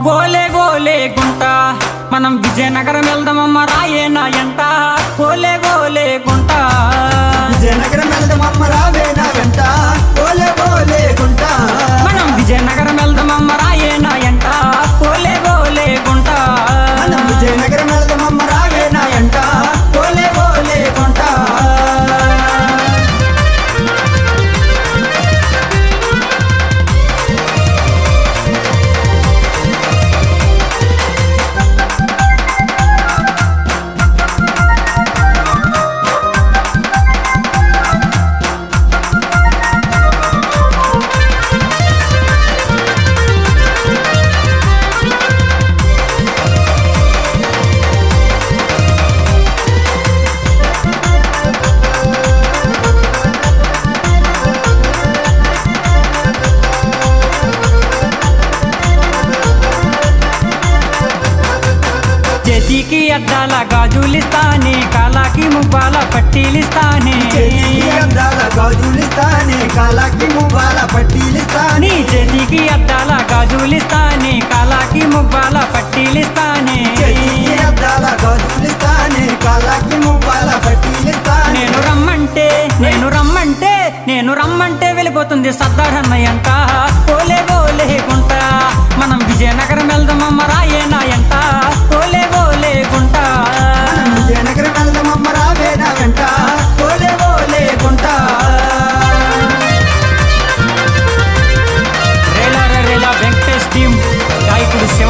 గోలే గోలే గుంట మనం విజయనగరం వెళ్దామమ్మ రాయేనా ఎంట గోలే గోలే గుంట విజయనగరం వెళ్దామమ్మ రావే నా వెంట ఓలే ఓలే గుంట మనం విజయనగరం వెళ్దామమ్మ రాయేనా ఎంట గోలే గోలే గుంట మనం విజయనగరం వెళ్దామమ్మ రావే నా వెంట ఓలే ఓలే గుంట చేతికి అద్దాల గాజులిస్తానే కాలాకి మువ్వాల పట్టీలిస్తానే చేతికి అద్దాల గాజులిస్తానే కాలాకి మువ్వాల పట్టీలిస్తానే నీ చేతికి అద్దాల గాజులిస్తానే కాలాకి మువ్వాల పట్టీలిస్తానే చేతికి అద్దాల గాజులిస్తానే కాలాకి మువ్వాల పట్టీలిస్తానే నేను రమ్మంటే నేను రమ్మంటే నేను రమ్మంటే వెళ్ళిపోతుంది సర్దారన్నయ్య అంట ఓలే ఓలే గుంట మనం విజయనగరం వెళ్దామమ్మ రాయేనా ఎంట ఓలే ఓలే గుంట మనం విజయనగరం వెళ్దామమ్మ రావే నా వెంట ఓలే ఓలే గుంట రేలా రే రేలా వెంకటేష్ టీం గాయకుడు శివ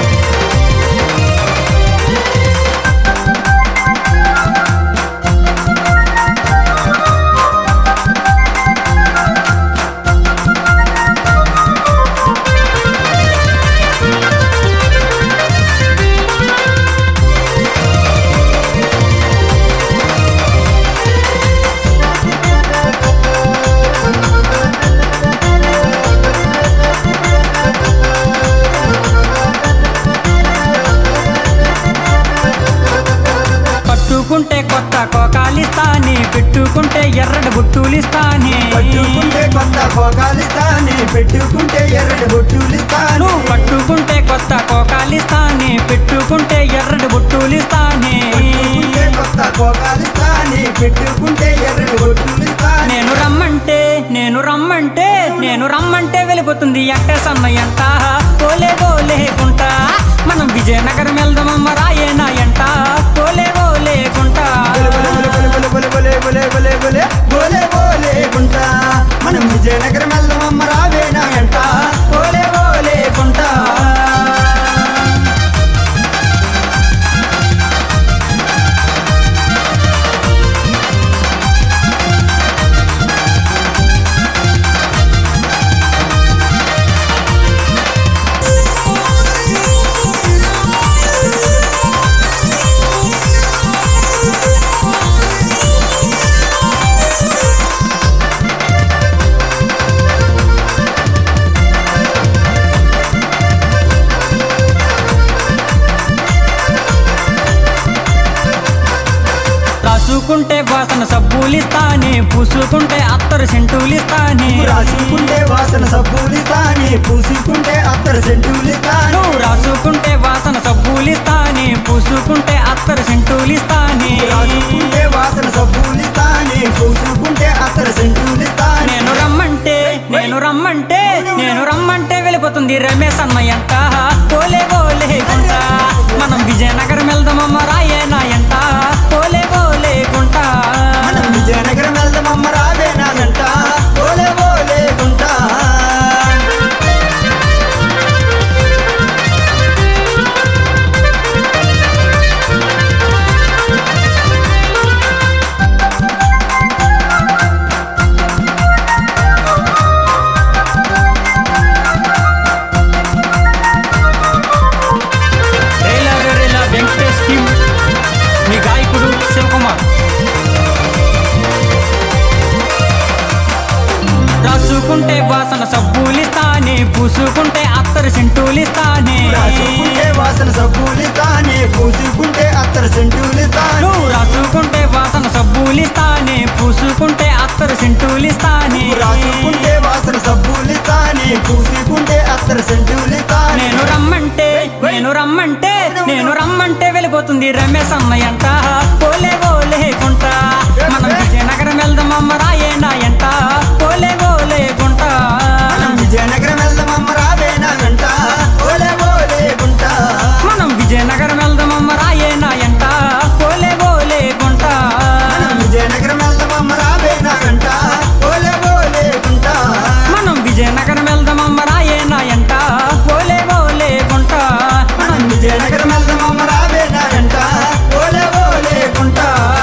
పట్టుకుంటే కొత్త కోకాలిస్తానే పెట్టుకుంటే ఎర్రటి బుట్టులిస్తానే పట్టుకుంటే కొత్త భోగాలిస్తానే పెట్టుకుంటే ఎర్రటి బొట్టులిస్తాను నువ్వు పట్టుకుంటే కొత్త కోకాలిస్తానే పెట్టుకుంటే ఎర్రటి బుట్టులిస్తానే పట్టుకుంటే కొత్త భోగాలిస్తానే పెట్టుకుంటే ఎర్రటి బొట్టులిస్తానే నేను రమ్మంటే నేను రమ్మంటే నేను రమ్మంటే వెళ్ళిపోతుంది ఎక్కసన్నయ్య అంట ఓలే ఓలే గుంట మనం విజయనగరం వెళ్దామమ్మ రాయేనా ఎంట ఓలే ఓలే గుంట బొలే బొలే బొలే బొలే బొలే బొలే బొలే గుంట మనం విజయనగరం వెళ్దామమ్మ రావేనా వెంట ఓలే ఓలే గుంట రాసుకుంటే వాసన సబ్బులిస్తానే పూసుకుంటే అత్తరు సెంటులిస్తానే రాసుకుంటే వాసన సబ్బులిస్తానే పూసుకుంటే అత్తర సెంటులిస్తాను నువ్వు రాసుకుంటే వాసన సబ్బులిస్తానే పూసుకుంటే అత్తరు సెంటులిస్తానే రాసుకుంటే వాసన సబ్బులిస్తానే పూసుకుంటే అత్తర సెంటులిస్తానే నేను రమ్మంటే నేను రమ్మంటే నేను రమ్మంటే వెళ్ళిపోతుంది రమేష్ అన్నయ్య అంట ఓలే ఓలే గుంట మనం విజయనగరం వెళ్దామమ్మ రాయేనా ఎంట ఓలే ఓలే గుంట మనం విజయనగరం వెళ్దామమ్మ రావేనా వెంట ఓలే ఓలే గుంట రేలా రే రేలా వెంకటేష్ టీం మీ గాయకుడు శివకుమార్ రాసుకుంటే వాసన సబ్బులిస్తానే పూసుకుంటే అత్తరు సెంటులిస్తానే రాసుకుంటే వాసన సబ్బులిస్తానే పూసుకుంటే అత్తర సెంటులిస్తాను నువ్వు రాసుకుంటే వాసన సబ్బులిస్తానే పూసుకుంటే అత్తరు సెంటులిస్తానే రాసుకుంటే వాసన సబ్బులిస్తానే ఇస్తానే పూసుకుంటే అత్తర సెంటులు ఇస్తానే నేను రమ్మంటే నేను రమ్మంటే నేను రమ్మంటే వెళ్ళిపోతుంది రమేష్ అన్నయ్యంట పోలే పోలే గుంట మనం విజయనగరం వెళ్దామమ్మ రాయేనా ఎంట పోలే పోలే గుంట మనం విజయనగరం వెళ్దామమ్మ రావేనా వెంట ఓలే ఓలే గుంట మనం విజయనగరం వెళ్దామమ్మ రాయేనా ఎంట పోలే పోలే గుంట మనం విజయనగరం వెళ్దామమ్మ రావేనా వెంట ఓలే ఓలే గుంట మనం విజయనగరం వెళ్దామమ్మ రాయేనా ఎంట పోలే పోలే గుంట మనం విజయనగరం వెళ్దామమ్మ రావేనా వెంట ఓలే ఓలే గుంట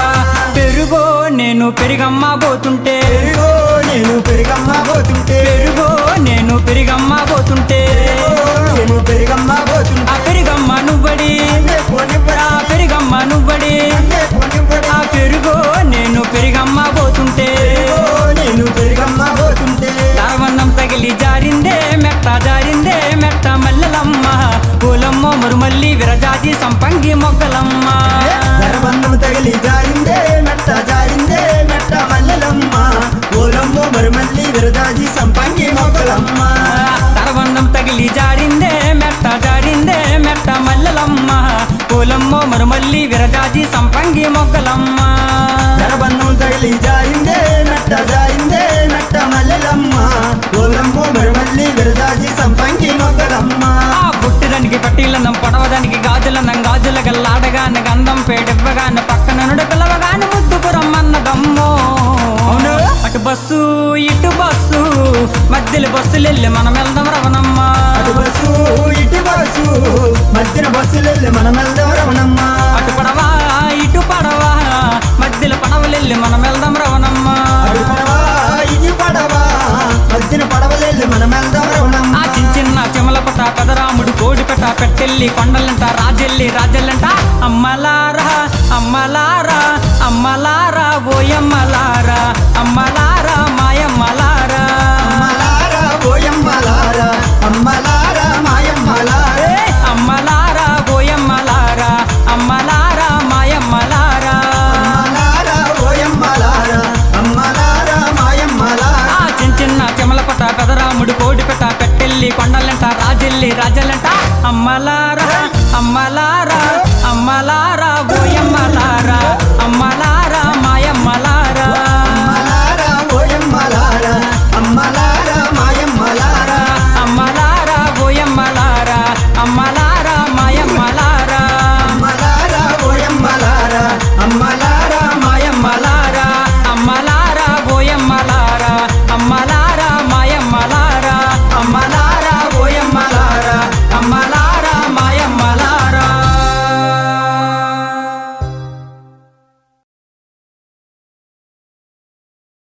పెరుగో నేను పెరిగమ్మ పోతుంటే పెరుగో నేను పెరిగమ్మ పోతుంటే పెరుగో నేను పెరిగమ్మ పోతుంటే పెరుగో నేను పెరిగమ్మ పోతుంటే ఆ పెరిగమ్మ నువ్వడి అన్నే పోనివ్వరా, ఆ పెరిగమ్మ నువ్వడి అన్నే పోనివ్వరా. ఆ పెరుగో నేను పెరిగమ్మ పోతుంటే పెరుగో నేను పెరిగమ్మ పోతుంటే దారవన్నం తగిలి జారిందే మెట్ట జారిందే మెట్ట మల్లెలమ్మ పూలమ్మ మరుమల్లి విరజాజి సంపంగి మొగ్గలమ్మ ధరబంధం తగిలి జారిందే మెట్ట జారిందే మెట్ట మల్లెలమ్మ ఓలమ్మ మరుమల్లి విరదాజి సంపంగి మొక్కలమ్మ తరబంధం తగిలి జారిందే మెట్ట జారిందే మెట్ట మల్లెలమ్మ పూలమ్మ మరుమల్లి విరజాజి సంపంగి మొగ్గలమ్మ ధరబంధం తగిలి జారిందే మెట్ట జారిందే మెట్ట మల్లెలమ్మ ఓలమ్మ మరుమల్లి విరదాజి సంపంగి మొక్కలమ్మ ఆ బుట్టిదానికి పట్టీలన్నం పొడవదానికి గాజులన్నం గాజుల గల్లాడగాన గంధం పేడివ్వగాన పక్కన నుడి పిలవగాన ముద్దుకు రమ్మన్నదమ్మో అవును. అటు బస్సు ఇటు బస్సు మధ్యలో బస్సులు వెళ్ళి మనం వెళ్దాం రవణమ్మ అటు బస్సు ఇటు బస్సు మధ్యన బస్సులెళ్ళి మనం వెళ్దాం రమణమ్మ అటు పడవా ఇటు పడవా మధ్యలో పడవలెళ్ళి మనం వెళ్దాం రవణమ్మ అటు పడవా ఇది పడవా మధ్యన పడవలెళ్ళి మనం వెళ్దాం రమణమ్మ ఆ చిన్న చిన్న చెమలపట పెదరాముడు కోడిపెట్ట పెట్టెల్లి కొండలంట రాజెల్లి రాజెల్లంట అమ్మలారా అమ్మలారా అమ్మలారా ఓయమ్మలారా అమ్మలారా మాయమ్మలారా అమ్మలారా ఓయమ్మలారా అమ్మలారా మాయమ్మలారా ఏ అమ్మలారా ఓయమ్మలారా అమ్మలారా మాయమ్మలారా అమ్మలారా ఓయమ్మలారా అమ్మలారా మాయమ్మలారా ఆ చిన్న చిన్న చెమలపట పెదరాముడు కోడిపెట్ట పెట్టెల్లి కొండలంట రాజెల్లి రాజెల్లంట అమ్మలారా అమ్మలారా అమ్మలారా ఓయమ్మలారా